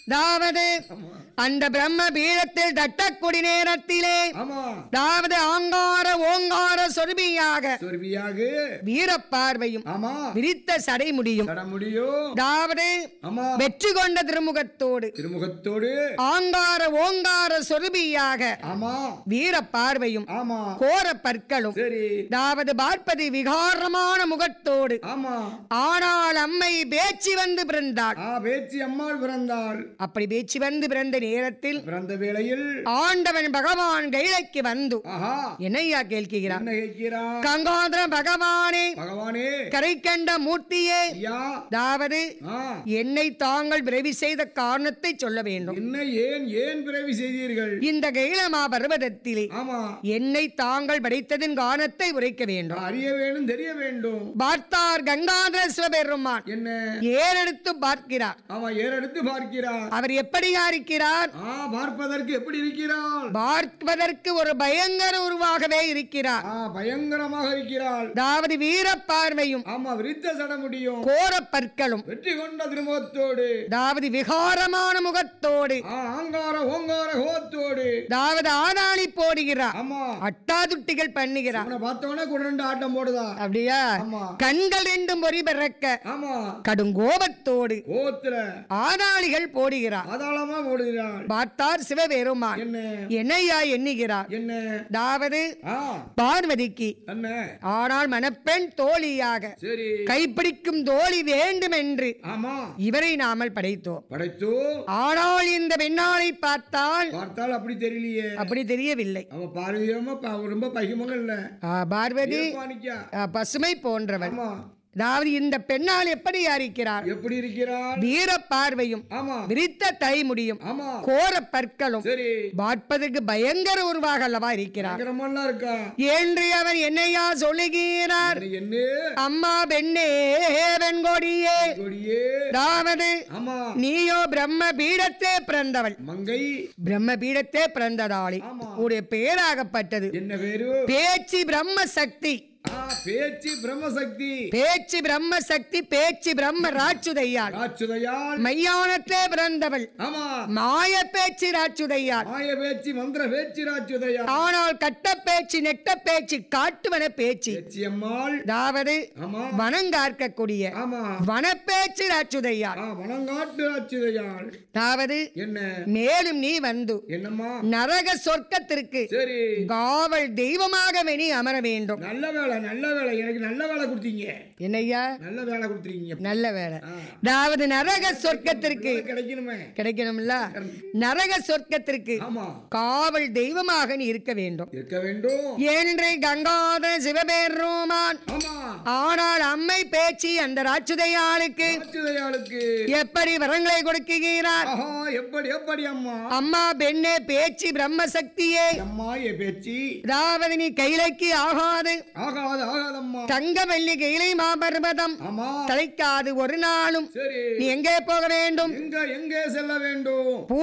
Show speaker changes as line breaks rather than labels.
அதாவது
ஆமா
அந்த பிரம்ம பீடத்தில் தட்டக்குடி நேரத்திலே
ஆமா
அதாவது ஆங்கார ஓங்கார சொருபியாக
சொர்வியாக
வீரப்பார்வையும்
ஆமா
விரித்த சடை முடியும்
தட முடியும்
அதாவது
ஆமா
வெற்றி கொண்ட திருமுகத்தோடு
திருமுகத்தோடு
ஆங்கார ஓங்கார சொருபியாக
ஆமா
வீரப்பார்வையும்
ஆமா
கோர பற்களும்
சரி
அதாவது பார்ப்பதி விகாரமான முகத்தோடு
ஆமா
ஆனால் அம்மை பேச்சு வந்து பிறந்தாள்
ஆ பேச்சு அம்மாள் பிறந்தாள்
அப்படி பேச்சு வந்து பிறந்த நேரத்தில்
பிறந்த வேளையில்
ஆண்டவன் பகவான் கைலைக்கு வந்து
ஆஹா
என்னையா கேட்கிறான்
என்ன கேட்கிறான்
கங்காதர பகவானே
பகவானே
கரை கண்ட மூர்த்தியே
ஐயா
அதாவது
ஆ
என்னை தாங்கள் பிறவி செய்த காரணத்தை சொல்ல வேண்டும்
என்ன ஏன் ஏன் பிறவி செய்தீர்கள்
இந்த கைலமா பர்வதத்திலே
ஆமா
என்னை தாங்கள் படைத்ததின் காரணத்தை உரைக்க வேண்டும்
அறிய வேண்டும் தெரிய வேண்டும்
பார்த்தார் கங்காதர சிவபெருமான்
என்ன
ஏறெடுத்து பார்க்கிறார்
ஆமா ஏறெடுத்து பார்க்கிறார்
அவர் எப்படியா இருக்கிறார்
ஆ பார்ப்பதற்கு எப்படி இருக்கிறாள்
பார்ப்பதற்கு ஒரு பயங்கர உருவாகவே இருக்கிறார்
ஆ பயங்கரமாக இருக்கிறாள்
அதாவது வீரப்பார்வையும்
ஆமா விரித்த சட முடியும்
கோர பற்களும்
வெற்றி கொண்ட திருமுகத்தோடு
அதாவது விகாரமான முகத்தோடு
ஆ ஆங்கார ஓங்கார கோத்தோடு
அதாவது ஆதாளி போடுகிறார்
ஆமா
அட்டாதுட்டிகள் பண்ணுகிறார்
அவனை பார்த்தவொடனே கூட ரெண்டு ஆட்டம் போடுதா
அப்படியா
ஆமா
கண்கள் ரெண்டும் பொறி பிறக்க
ஆமா
கடுங்கோபத்தோடு
கோத்துல
ஆதாளிகள் போடுகிறார்
ஆதாளமா போடுகிறாள்
பார்த்தார் சிவபெருமான்
என்ன
என்னையா எண்ணுகிறார்
என்ன
அதாவது
ஆ
பார்வதிக்கு
என்ன
ஆனால் மணப்பெண் தோழியாக
சரி
கைப்பிடிக்கும் தோழி வேண்டும் என்று
ஆமா
இவரை நாமல் படைத்தோம்
படைத்து
ஆனால் இந்த பெண்ணாளை பார்த்தால்
பார்த்தால் அப்படி தெரியலையே
அப்படி தெரியவில்லை
அவன் பார்வையமா ப- ரொம்ப பகிமங்கள்ல
ஆ, பார்வதி
பாணிக்கா
ஆ, பசுமை போன்றவள்
ஆமா
அதாவது இந்த பெண்ணால் எப்படி அறிக்கிறார்
எப்படி இருக்கிறாள்
வீர பார்வையும்
ஆமா
விரித்த தை முடியும்
ஆமா
கோர பற்களும்
சரி
பார்ப்பதற்கு பயங்கர உருவாக அல்லவா இருக்கிறார்
பயங்கரமெல்லாம் இருக்கா
என்று அவர் என்னையா சொல்லுகிறார்
இது என்ன
அம்மா பெண்ணே வெண்கொடியே
கொடியே
அதாவது
ஆமா
நீயோ பிரம்ம பீடத்தே பிறந்தவள்
மங்கை
பிரம்ம பீடத்தே பிறந்ததாளி
ஆமா.
உடைய பேராகப்பட்டது
என்ன பேரு
பேச்சு பிரம்ம சக்தி
ஆ பேச்சு பிரம்மசக்தி
பேச்சு பிரம்ம சக்தி பேச்சு பிரம்ம ராட்சுதையாள்
ராட்சுதையால்
மையானத்தே பிறந்தவள்
ஆமா
மாய பேச்சு ராட்சுதையாள்
மாய பேச்சு மந்திர பேச்சு ராட்சுதையால்
ஆனால் கட்ட பேச்சு நெட்ட பேச்சு காட்டுவன பேச்சு
பேச்சு அம்மாள்
அதாவது
ஆமா
வனங்கார்க்கக்கூடிய
ஆமா
வனப்பேச்சு ராட்சுதையாள்
ஆ வனங்காட்டு ராட்சுதையால்
அதாவது
என்ன
மேலும் நீ வந்து
என்னம்மா
நரக சொர்க்கத்திற்கு
சரி
காவல் தெய்வமாக நீ அமர வேண்டும்
நல்ல வேலை நல்ல வேலை எனக்கு நல்ல வேலை கொடுத்தீங்க
என்னய்யா
நல்ல வேலை கொடுத்துருக்கீங்க
நல்ல வேலை அதாவது நரக சொர்க்கத்திற்கு
கிடைக்கணுமே
கிடைக்கணும்ல நரக சொர்க்கத்திற்கு
ஆமா
காவல் தெய்வமாக நீ இருக்க வேண்டும்
இருக்க வேண்டும்
என்று கங்காதர சிவபெருமான்
ஆமா
ஆனால் அம்மை பேச்சு அந்த ராட்சுதையாளுக்கு
ராட்சுதையாளுக்கு
எப்படி வரங்களை கொடுக்குகிறார்
ஆஹா எப்படி எப்படி அம்மா
அம்மா பெண்ணே பேச்சு பிரம்ம சக்தியே
அம்மா என் பேச்சு
அதாவது நீ கைலைக்கு ஆகாது
ஆகாது ஆகாதம்மா
தங்க வெள்ளி கைலை மாபர்வதம்
ஆமா
தலைக்காது ஒரு நாளும்
சரி
நீ எங்கே போக வேண்டும்
எங்க எங்கே செல்ல வேண்டும்